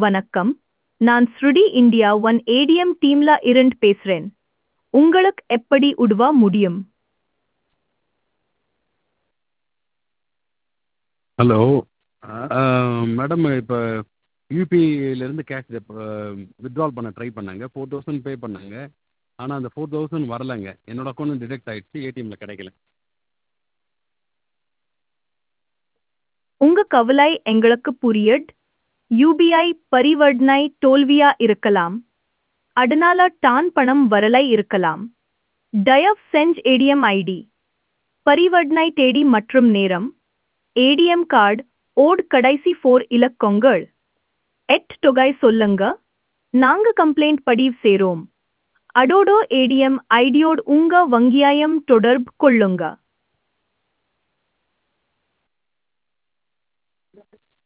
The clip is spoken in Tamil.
வணக்கம் நான் ஸ்ருடி இந்தியா ஒன் ஏடிஎம் டீம்ல இருந்து பேசுறேன் உங்களுக்கு எப்படி உதவ முடியும் ஹலோ மேடம் இப்போ யூபிஐலேருந்து கேஷ் வித்ட்ரால் பண்ண ட்ரை பண்ணாங்க ஃபோர் தௌசண்ட் பே பண்ணாங்க ஆனால் அந்த ஃபோர் தௌசண்ட் வரலைங்க என்னோட அக்கௌண்ட் டிடெக்ட் ஆகிடுச்சு ஏடிஎம்மில் கிடைக்கல உங்க கவலை எங்களுக்கு புரியுது யூபிஐ பரிவர்த்தனை தோல்வியா இருக்கலாம் அதனால தான் பணம் வரலை இருக்கலாம் தயவு செஞ்சு ஏடிஎம் ஐடி பரிவர்த்தனை தேதி மற்றும் நேரம் ஏடிஎம் கார்டு ஓட் கடைசி ஃபோர் இலக்கங்கள் எட் தொகை சொல்லுங்க நாங்க கம்ப்ளைண்ட் பதிவு செய்றோம் அதோட ஏடிஎம் ஐடியோடு உங்க வங்கியாயம் தொடர்பு கொள்ளுங்க